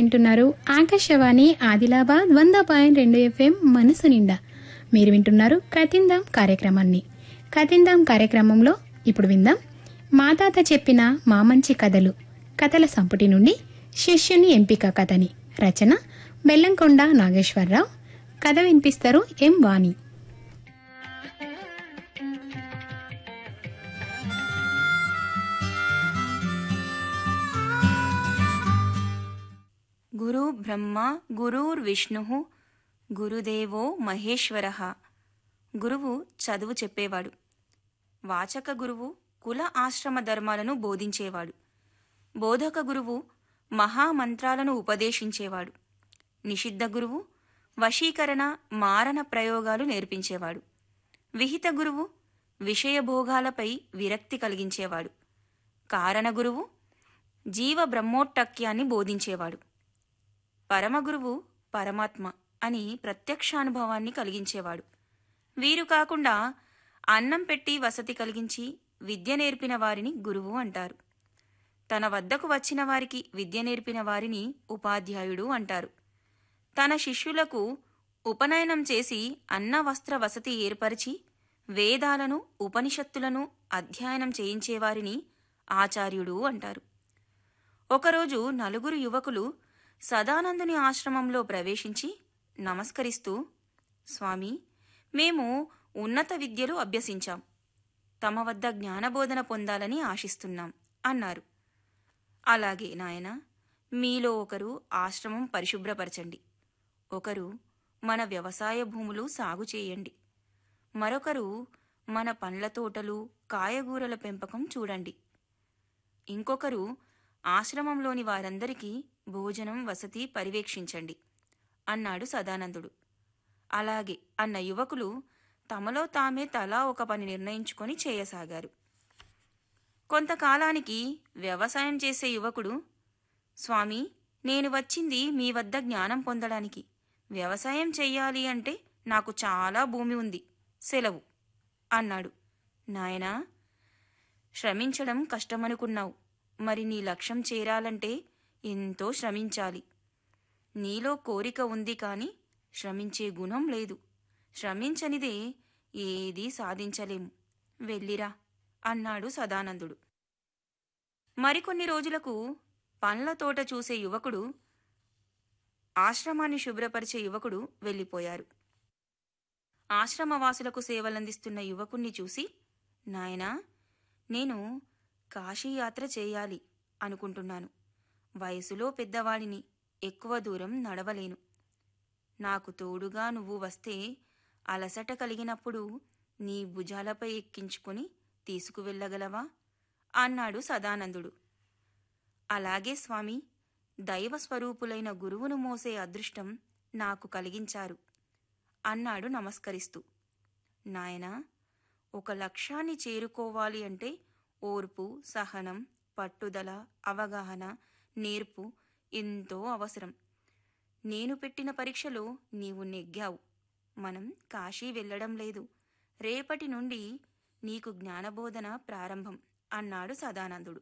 వింటున్నారు ఆకాశవాణి ఆదిలాబాద్ వంద పాయింట్ రెండు ఎఫ్ఎం మనసు నిండా మీరు వింటున్నారు కతిందాం కార్యక్రమాన్ని కతిందాం కార్యక్రమంలో ఇప్పుడు విందాం మా తాత చెప్పిన మా మంచి కథలు కథల సంపుటి నుండి శిష్యుని ఎంపిక కథని రచన బెల్లంకొండ నాగేశ్వరరావు కథ వినిపిస్తారు ఎం వాణి గురు బ్రహ్మ గురుర్విష్ణు గురుదేవో మహేశ్వర గురువు చదువు చెప్పేవాడు వాచక గురువు కుల ఆశ్రమ ధర్మాలను బోధించేవాడు బోధక గురువు మహామంత్రాలను ఉపదేశించేవాడు నిషిద్ధ గురువు వశీకరణ మారణ ప్రయోగాలు నేర్పించేవాడు విహిత గురువు విషయభోగాలపై విరక్తి కలిగించేవాడు కారణ గురువు జీవ బ్రహ్మోట్టక్యాన్ని బోధించేవాడు పరమగురువు పరమాత్మ అని ప్రత్యక్షానుభవాన్ని కలిగించేవాడు వీరు కాకుండా అన్నం పెట్టి వసతి కలిగించి విద్య నేర్పిన వారిని గురువు అంటారు తన వద్దకు వచ్చిన వారికి విద్య నేర్పిన వారిని ఉపాధ్యాయుడు అంటారు తన శిష్యులకు ఉపనయనం చేసి అన్న వస్త్ర వసతి ఏర్పరిచి వేదాలను ఉపనిషత్తులను అధ్యయనం చేయించేవారిని ఆచార్యుడు అంటారు ఒకరోజు నలుగురు యువకులు సదానందుని ఆశ్రమంలో ప్రవేశించి నమస్కరిస్తూ స్వామి మేము ఉన్నత విద్యలు అభ్యసించాం తమ వద్ద జ్ఞానబోధన పొందాలని ఆశిస్తున్నాం అన్నారు అలాగే నాయన మీలో ఒకరు ఆశ్రమం పరిశుభ్రపరచండి ఒకరు మన వ్యవసాయ భూములు సాగు చేయండి మరొకరు మన పండ్ల తోటలు కాయగూరల పెంపకం చూడండి ఇంకొకరు ఆశ్రమంలోని వారందరికీ భోజనం వసతి పర్యవేక్షించండి అన్నాడు సదానందుడు అలాగే అన్న యువకులు తమలో తామే తలా ఒక పని నిర్ణయించుకొని చేయసాగారు కొంతకాలానికి వ్యవసాయం చేసే యువకుడు స్వామి నేను వచ్చింది మీ వద్ద జ్ఞానం పొందడానికి వ్యవసాయం చెయ్యాలి అంటే నాకు చాలా భూమి ఉంది సెలవు అన్నాడు నాయనా శ్రమించడం కష్టమనుకున్నావు మరి నీ లక్ష్యం చేరాలంటే ఎంతో శ్రమించాలి నీలో కోరిక ఉంది కాని శ్రమించే గుణం లేదు శ్రమించనిదే ఏదీ సాధించలేము వెళ్ళిరా అన్నాడు సదానందుడు మరికొన్ని రోజులకు పండ్ల తోట చూసే యువకుడు ఆశ్రమాన్ని శుభ్రపరిచే యువకుడు వెళ్ళిపోయారు ఆశ్రమవాసులకు సేవలందిస్తున్న యువకుణ్ణి చూసి నాయనా నేను కాశీయాత్ర చేయాలి అనుకుంటున్నాను వయసులో పెద్దవాడిని ఎక్కువ దూరం నడవలేను నాకు తోడుగా నువ్వు వస్తే అలసట కలిగినప్పుడు నీ భుజాలపై ఎక్కించుకుని తీసుకువెళ్ళగలవా అన్నాడు సదానందుడు అలాగే స్వామి దైవ స్వరూపులైన గురువును మోసే అదృష్టం నాకు కలిగించారు అన్నాడు నమస్కరిస్తూ నాయనా ఒక లక్ష్యాన్ని చేరుకోవాలి అంటే ఓర్పు సహనం పట్టుదల అవగాహన నేర్పు ఎంతో అవసరం నేను పెట్టిన పరీక్షలో నీవు నెగ్గావు మనం కాశీ వెళ్ళడం లేదు రేపటి నుండి నీకు జ్ఞానబోధన ప్రారంభం అన్నాడు సదానందుడు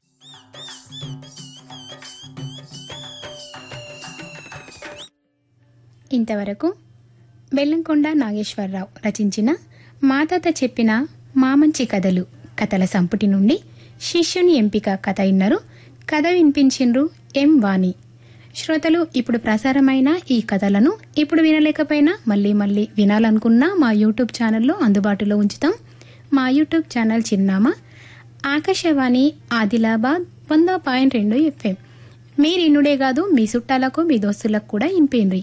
ఇంతవరకు బెల్లంకొండ నాగేశ్వరరావు రచించిన మా తాత చెప్పిన మా మంచి కథలు కథల సంపుటి నుండి శిష్యుని ఎంపిక కథ ఇన్నరు కథ వినిపించిండ్రు ఎం వాణి శ్రోతలు ఇప్పుడు ప్రసారమైన ఈ కథలను ఇప్పుడు వినలేకపోయినా మళ్ళీ మళ్ళీ వినాలనుకున్నా మా యూట్యూబ్ ఛానల్లో అందుబాటులో ఉంచుతాం మా యూట్యూబ్ ఛానల్ చిరునామా ఆకాశవాణి ఆదిలాబాద్ వంద పాయింట్ రెండు ఎఫ్ఎం మీరు ఇన్నుడే కాదు మీ చుట్టాలకు మీ దోస్తులకు కూడా వినిపిండ్రి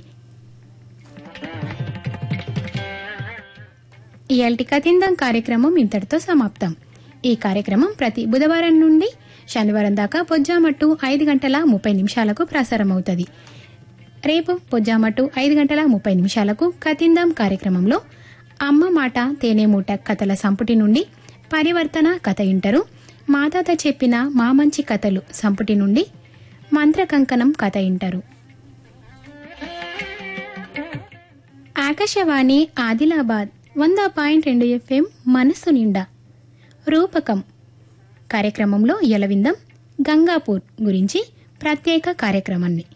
ఇయాల్టి కథిందం కార్యక్రమం ఇంతటితో సమాప్తం ఈ కార్యక్రమం ప్రతి బుధవారం నుండి శనివారం దాకా పొజ్జామట్టు ఐదు గంటల ముప్పై నిమిషాలకు ప్రసారమవుతుంది రేపు పొజ్జామట్టు ఐదు గంటల ముప్పై నిమిషాలకు కథిందాం కార్యక్రమంలో అమ్మ మాట తేనె మూట కథల సంపుటి నుండి పరివర్తన కథ ఇంటరు మా తాత చెప్పిన మా మంచి కథలు సంపుటి నుండి మంత్రకంకణం కథ ఇంటరు ఆకాశవాణి ఆదిలాబాద్ వంద పాయింట్ రెండు ఎఫ్ఎం మనస్సు నిండా రూపకం కార్యక్రమంలో ఎలవిందం గంగాపూర్ గురించి ప్రత్యేక కార్యక్రమాన్ని